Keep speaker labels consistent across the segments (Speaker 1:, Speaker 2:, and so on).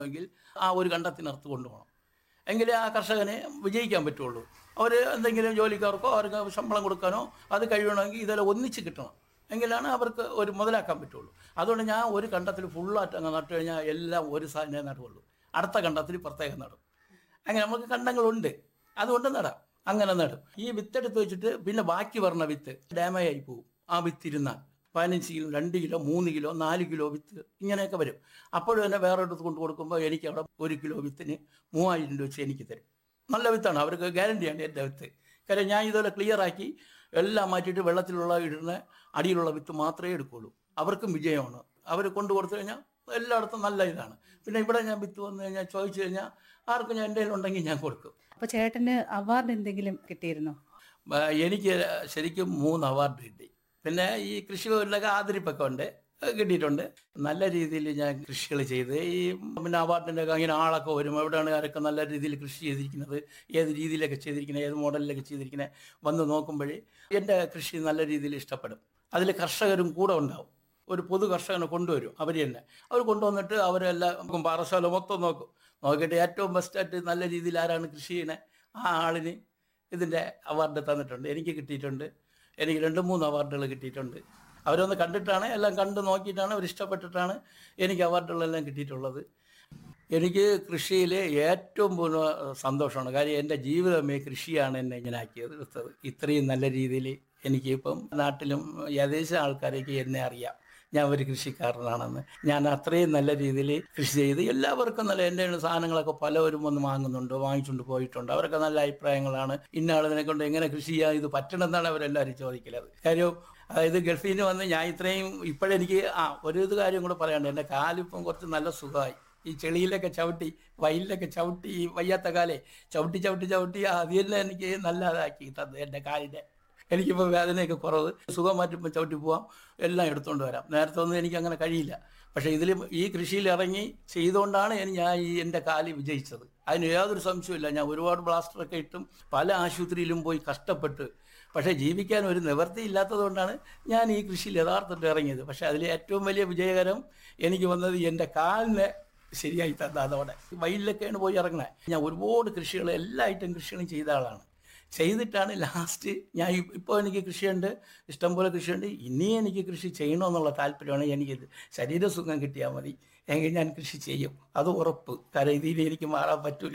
Speaker 1: എങ്കിൽ ആ ഒരു കണ്ടത്തിനകത്ത് കൊണ്ടുപോകണം എങ്കിലേ ആ കർഷകന് വിജയിക്കാൻ പറ്റുള്ളൂ അവർ എന്തെങ്കിലും ജോലിക്കാർക്കോ അവർക്ക് ശമ്പളം കൊടുക്കാനോ അത് കഴിയണമെങ്കിൽ ഇതെല്ലാം ഒന്നിച്ച് കിട്ടണം എങ്കിലാണ് അവർക്ക് ഒരു മുതലാക്കാൻ പറ്റുള്ളൂ അതുകൊണ്ട് ഞാൻ ഒരു കണ്ടത്തിൽ ഫുള്ളായിട്ട് അങ്ങ് നട്ടു കഴിഞ്ഞാൽ എല്ലാം ഒരു സാധനം നടുകയുള്ളൂ അടുത്ത കണ്ടത്തിൽ പ്രത്യേകം നടും അങ്ങനെ നമുക്ക് കണ്ടങ്ങളുണ്ട് അതുകൊണ്ട് നടാം അങ്ങനെ നടും ഈ വിത്തെടുത്ത് വെച്ചിട്ട് പിന്നെ ബാക്കി പറഞ്ഞ വിത്ത് ഡാമേജ് ആയി പോകും ആ വിത്ത് ഇരുന്നാൽ പതിനഞ്ച് കിലോ രണ്ട് കിലോ മൂന്ന് കിലോ നാല് കിലോ വിത്ത് ഇങ്ങനെയൊക്കെ വരും അപ്പോഴും തന്നെ വേറെ അടുത്ത് കൊണ്ട് കൊടുക്കുമ്പോൾ എനിക്ക് അവിടെ ഒരു കിലോ വിത്തിന് മൂവായിരം രൂപ വെച്ച് എനിക്ക് തരും നല്ല വിത്താണ് അവർക്ക് ഗ്യാരണ്ടിയാണ് എൻ്റെ വിത്ത് കാര്യം ഞാൻ ഇതുപോലെ ക്ലിയർ ആക്കി എല്ലാം മാറ്റിയിട്ട് വെള്ളത്തിലുള്ള ഇടുന്ന അടിയിലുള്ള വിത്ത് മാത്രമേ എടുക്കുള്ളൂ അവർക്കും വിജയമാണ് അവർ കൊണ്ടു കൊടുത്തു കഴിഞ്ഞാൽ എല്ലായിടത്തും നല്ല ഇതാണ് പിന്നെ ഇവിടെ ഞാൻ വിത്ത് വന്നു കഴിഞ്ഞാൽ ചോദിച്ചു കഴിഞ്ഞാൽ ആർക്കും ഞാൻ എൻ്റെ ഉണ്ടെങ്കിൽ ഞാൻ കൊടുക്കും
Speaker 2: അപ്പൊ ചേട്ടന് അവാർഡ് എന്തെങ്കിലും കിട്ടിയിരുന്നോ
Speaker 1: ആ, എനിക്ക് ശരിക്കും മൂന്ന് അവാർഡ് കിട്ടി പിന്നെ ഈ കൃഷി ഭവനിലൊക്കെ ആദരിപ്പൊക്കെ ഉണ്ട് അത് കിട്ടിയിട്ടുണ്ട് നല്ല രീതിയിൽ ഞാൻ കൃഷികൾ ചെയ്ത് ഈ പിന്നെ അവാർഡിൻ്റെ ഒക്കെ അങ്ങനെ ആളൊക്കെ വരും എവിടെയാണ് ആരൊക്കെ നല്ല രീതിയിൽ കൃഷി ചെയ്തിരിക്കുന്നത് ഏത് രീതിയിലൊക്കെ ചെയ്തിരിക്കുന്നത് ഏത് മോഡലിലൊക്കെ ചെയ്തിരിക്കുന്നത് വന്ന് നോക്കുമ്പോഴേ എൻ്റെ കൃഷി നല്ല രീതിയിൽ ഇഷ്ടപ്പെടും അതിൽ കർഷകരും കൂടെ ഉണ്ടാവും ഒരു പൊതു കർഷകനെ കൊണ്ടുവരും അവർ തന്നെ അവർ കൊണ്ടുവന്നിട്ട് അവരെല്ലാം നോക്കും പാറശാല മൊത്തം നോക്കും നോക്കിയിട്ട് ഏറ്റവും ബെസ്റ്റായിട്ട് നല്ല രീതിയിൽ ആരാണ് കൃഷി ചെയ്യണേ ആ ആളിന് ഇതിൻ്റെ അവാർഡ് തന്നിട്ടുണ്ട് എനിക്ക് കിട്ടിയിട്ടുണ്ട് എനിക്ക് രണ്ട് മൂന്ന് അവാർഡുകൾ കിട്ടിയിട്ടുണ്ട് അവരൊന്ന് കണ്ടിട്ടാണ് എല്ലാം കണ്ട് നോക്കിയിട്ടാണ് അവർ ഇഷ്ടപ്പെട്ടിട്ടാണ് എനിക്ക് അവാർഡുകളെല്ലാം കിട്ടിയിട്ടുള്ളത് എനിക്ക് കൃഷിയിൽ ഏറ്റവും പൂർണ്ണ സന്തോഷമാണ് കാര്യം എൻ്റെ ജീവിതമേ കൃഷിയാണ് എന്നെ ഇങ്ങനെ ആക്കിയത് എടുത്തത് ഇത്രയും നല്ല രീതിയിൽ എനിക്കിപ്പം നാട്ടിലും ഏകദേശം ആൾക്കാരേക്ക് എന്നെ അറിയാം ഞാൻ ഒരു കൃഷിക്കാരനാണെന്ന് ഞാൻ അത്രയും നല്ല രീതിയിൽ കൃഷി ചെയ്ത് എല്ലാവർക്കും നല്ല എൻ്റെ സാധനങ്ങളൊക്കെ പലവരും വന്ന് വാങ്ങുന്നുണ്ട് വാങ്ങിച്ചുകൊണ്ട് പോയിട്ടുണ്ട് അവരൊക്കെ നല്ല അഭിപ്രായങ്ങളാണ് ഇന്ന ആളിനെ കൊണ്ട് എങ്ങനെ കൃഷി ചെയ്യാൻ ഇത് പറ്റണമെന്നാണ് അവരെല്ലാവരും ചോദിക്കലത് കാര്യം അതായത് ഗൾഫിൽ നിന്ന് വന്ന് ഞാൻ ഇത്രയും ഇപ്പോഴെനിക്ക് ആ ഒരു ഇത് കാര്യം കൂടെ പറയാണ്ട് എൻ്റെ കാലിപ്പം കുറച്ച് നല്ല സുഖമായി ഈ ചെളിയിലൊക്കെ ചവിട്ടി വയലിലൊക്കെ ചവിട്ടി ഈ വയ്യാത്ത കാലേ ചവിട്ടി ചവിട്ടി ചവിട്ടി അത് തന്നെ എനിക്ക് നല്ല ഇതാക്കി തന്നത് എൻ്റെ കാലിൻ്റെ എനിക്കിപ്പോൾ വേദനയൊക്കെ കുറവ് സുഖം മാറ്റുമ്പോൾ ചവിട്ടി പോവാം എല്ലാം എടുത്തുകൊണ്ട് വരാം നേരത്തെ ഒന്നും എനിക്ക് അങ്ങനെ കഴിയില്ല പക്ഷേ ഇതിൽ ഈ കൃഷിയിൽ ഇറങ്ങി ചെയ്തുകൊണ്ടാണ് എനി- ഞാൻ ഈ എൻ്റെ കാല് വിജയിച്ചത് അതിന് യാതൊരു സംശയമില്ല ഞാൻ ഒരുപാട് ബ്ലാസ്റ്ററൊക്കെ ഇട്ടും പല ആശുപത്രിയിലും പോയി കഷ്ടപ്പെട്ട് പക്ഷേ ജീവിക്കാൻ ഒരു നിവൃത്തി ഇല്ലാത്തതുകൊണ്ടാണ് ഞാൻ ഈ കൃഷിയിൽ യഥാർത്ഥത്തിൽ ഇറങ്ങിയത് പക്ഷേ അതിൽ ഏറ്റവും വലിയ വിജയകരം എനിക്ക് വന്നത് എൻ്റെ കാലിനെ ശരിയായി തന്ന അതോടെ വയലിലൊക്കെയാണ് പോയി ഇറങ്ങണേ ഞാൻ ഒരുപാട് കൃഷികൾ എല്ലാ ഐറ്റം കൃഷികളും ചെയ്ത ആളാണ് ചെയ്തിട്ടാണ് ലാസ്റ്റ് ഞാൻ ഇപ്പോൾ എനിക്ക് കൃഷിയുണ്ട് ഇഷ്ടംപോലെ കൃഷിയുണ്ട് ഇനിയും എനിക്ക് കൃഷി ചെയ്യണമെന്നുള്ള താല്പര്യമാണ് എനിക്കിത് ശരീരസുഖം കിട്ടിയാൽ മതി എങ്കിൽ ഞാൻ കൃഷി ചെയ്യും അത് ഉറപ്പ് കാരണം ഇതിൽ എനിക്ക് മാറാൻ പറ്റൂല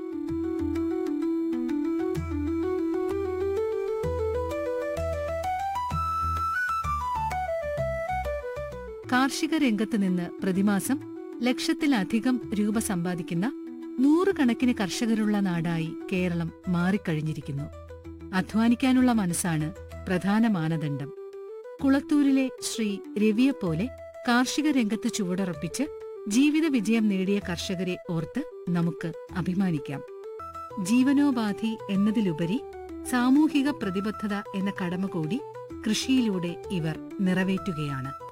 Speaker 3: കാർഷിക രംഗത്ത് നിന്ന് പ്രതിമാസം ലക്ഷത്തിലധികം രൂപ സമ്പാദിക്കുന്ന നൂറുകണക്കിന് കർഷകരുള്ള നാടായി കേരളം മാറിക്കഴിഞ്ഞിരിക്കുന്നു അധ്വാനിക്കാനുള്ള മനസ്സാണ് പ്രധാന മാനദണ്ഡം കുളത്തൂരിലെ ശ്രീ രവിയെപ്പോലെ കാർഷിക രംഗത്ത് ചുവടുറപ്പിച്ച് ജീവിത വിജയം നേടിയ കർഷകരെ ഓർത്ത് നമുക്ക് അഭിമാനിക്കാം ജീവനോപാധി എന്നതിലുപരി സാമൂഹിക പ്രതിബദ്ധത എന്ന കടമ കൂടി കൃഷിയിലൂടെ ഇവർ നിറവേറ്റുകയാണ്